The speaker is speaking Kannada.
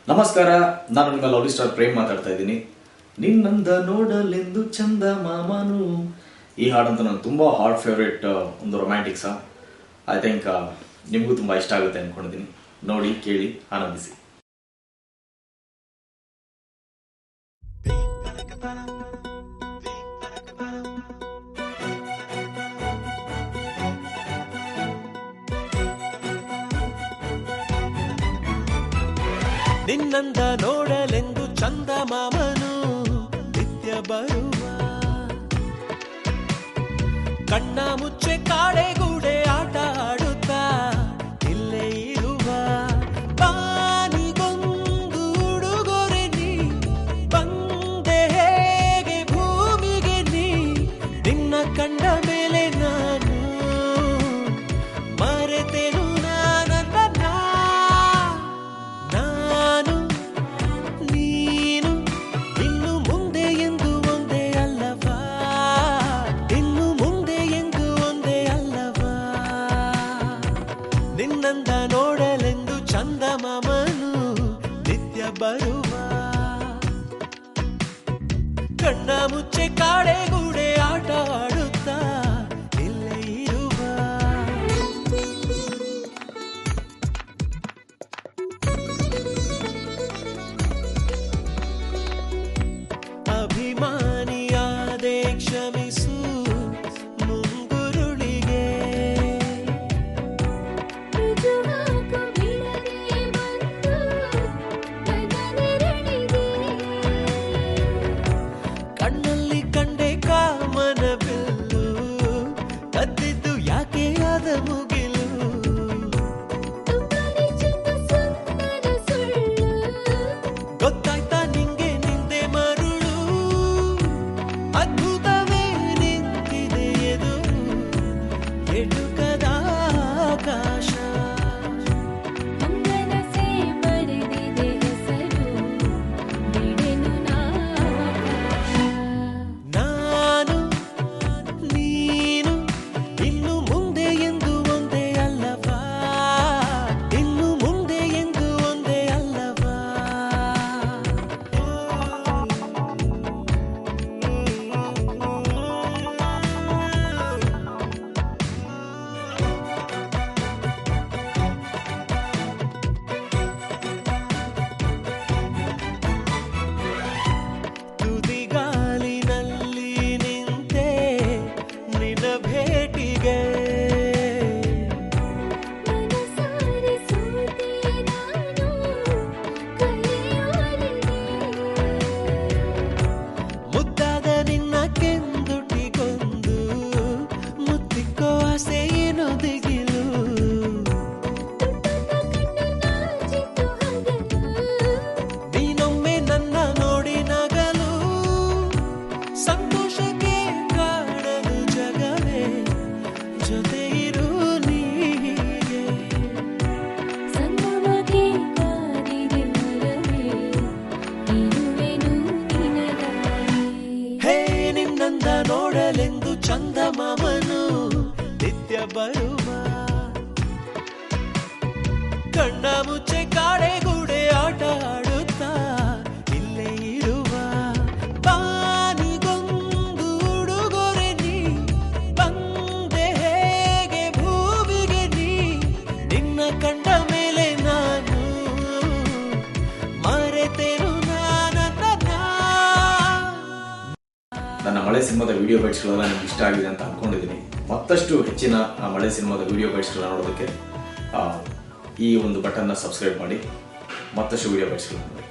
ನಮಸ್ಕಾರ ನಾನು ನಿಮ್ಮ ಲವ್ಲಿ ಸ್ಟಾರ್ ಪ್ರೇಮ್ ಮಾತಾಡ್ತಾ ಇದ್ದೀನಿ ನಿನ್ನಂದ ನೋಡಲೆಂದು ಚಂದ ಮಾಮನು ಈ ಹಾಡಂತೂ ನಾನು ತುಂಬ ಹಾರ್ಟ್ ಫೇವ್ರೇಟ್ ಒಂದು ರೊಮ್ಯಾಂಟಿಕ್ ಸಾಂಗ್ ಐ ಥಿಂಕ್ ನಿಮಗೂ ತುಂಬ ಇಷ್ಟ ಆಗುತ್ತೆ ಅಂದ್ಕೊಂಡಿದ್ದೀನಿ ನೋಡಿ ಕೇಳಿ ಆನಂದಿಸಿ ನಿನ್ನಂದ ನೋಡಲೆಂದು ಚಂದ ಮಾಮನು ನಿತ್ಯ ಬರುವ ಕಣ್ಣ ಮುಚ್ಚೆ ಕಾಡೆಗೂಡೆ ಆಟ ಆಡುತ್ತಾ ಇಲ್ಲೇ ಇರುವ ಬಾನಿಗೊಂದು ಉಡುಗೊರೆ ನೀ ಬಂದೆ ಹೇಗೆ ಭೂಮಿಗೆ ನೀ ನಿನ್ನ ಕಂಡ ಮೇಲೆ ನಾನು ಮರೆತೆನು ನಾನನ್ನ ನಾನು ನೀನು ಇನ್ನು ಮುಂದೆ ಎಂದು ಒಂದೇ ಅಲ್ಲವಾ ಇನ್ನು ಮುಂದೆ ಎಂದು ಒಂದೇ ಅಲ್ಲವಾ ನಿನ್ನಂದ ನೋಡಲೆಂದು ಚಂದ ಮಾಮನು ನಿತ್ಯ ಬರುವ ಕಣ್ಣ ಮುಚ್ಚೆ ಕಾಡೆಗೂಡೆ ಆಟ ಆಡುತ್ತಾ ಇಲ್ಲೇ ಇರುವ ಅಭಿಮಾನಿಯಾದೆ ಕ್ಷಮಿಸು ಮುಂಗುರುಳಿಗೆ ರುಜುವಾಕು ಬಿಡದೆ ಬಂದು ಗಗನೆರಳಿಗೆ ಕಣ್ಣಲ್ಲಿ ಕಂಡೆ ಕಾಮನ ಬಿಲ್ಲು ಕದ್ದಿದ್ದು ಯಾಕೆ ಆದ ಮುಗಿಲು ತುಂಬಾನೇ ಚಂದ ಸುಂದರ ಸುಳ್ಳು ಗೊತ್ತಾಯ್ತಾ ನಿಂಗೆ ನಿಂದೆ ಮರುಳು ಅದ್ಭುತವೇ ನಿಂತಿದೆ ಎದುರು ಎಟುಕದ ಆಕಾಶ ಅಂಗನಸೆ ಬರೆದಿದೆ ಹೆಸರು ಬಿಡೆನು ನಾಕಾಶ ನಾನು ನೀನು ಇನ್ನು ಮುಂದೆ ಎಂದು ಒಂದೇ ಅಲ್ಲವಾ ಇನ್ನು ಮುಂದೆ ಎಂದು ಒಂದೇ ಅಲ್ಲವಾ ತುದಿಗಾಲಿನಲ್ಲಿ ನಿಂತೆ ನಿನ್ನ ಭೇಟಿಗೆ ಮನಸಾರೆ ಸೋತೆ ನಾನು ಕೈಯಾಲಿಗೆ ಮುದ್ದಾದ ನಿನ್ನ ಕೆಂದುಟಿಗೊಂದು ಮುತ್ತಿಕ್ಕೋ ಆಸೆ ಏನು ದಿಗಿಲು ನಾಚಿತು ಹಗಲು ನೀನೊಮ್ಮೆ ನನ್ನ ನೋಡಿ ನಗಲು ಸಂತೋಷಕ್ಕೆ ಕಾಣಲು ಜಗವೇ ಜೊತೆ ಇರು ನೀಗೆ ಸಂಗಮಗೆ ಕಾದಿದೆ ಮರವೇ ಇರುವೆನು ನಿನಗಾಗಿ ಹೇ ನಿನ್ನಂದ ನೋಡಲೆಂದು ಚಂದ ಮಾಮನು ನಿತ್ಯ ಬರುವ ಕಣ್ಣ ಮುಚ್ಚೆ ಕಾಡೆಗೂಡೆ ಆಟ ಆಡುತ್ತಾ ಇಲ್ಲೇ ಇರುವ ಬಾನಿಗೊಂದು ಉಡುಗೊರೆ ನೀ ಬಂದೆ ಹೇಗೆ ಭೂಮಿಗೆ ನೀ ನಿನ್ನ ಕಂಡ ಮೇಲೆ ನಾನು ಮರೆತೆನು ನಾನನ್ನ ನನ್ನ ಮಳೆ ಸಿನಿಮಾದ ವಿಡಿಯೋ ಬೈಟ್ಸ್ಗಳೆಲ್ಲ ನಿಮ್ಗೆ ಇಷ್ಟ ಆಗಿದೆ ಅಂತ ಅನ್ಕೊಂಡಿದ್ದೀನಿ ಮತ್ತಷ್ಟು ಹೆಚ್ಚಿನ ಆ ಮಳೆ ಸಿನಿಮಾದ ವಿಡಿಯೋ ಬೈಟ್ಸ್ಗಳನ್ನ ನೋಡೋದಕ್ಕೆ ಆ, ಈ ಒಂದು ಬಟನ್ನ ಸಬ್ಸ್ಕ್ರೈಬ್ ಮಾಡಿ ಮತ್ತಷ್ಟು ವಿಡಿಯೋ ಬೈಟ್ಸ್ಗಳನ್ನ ನೋಡಿ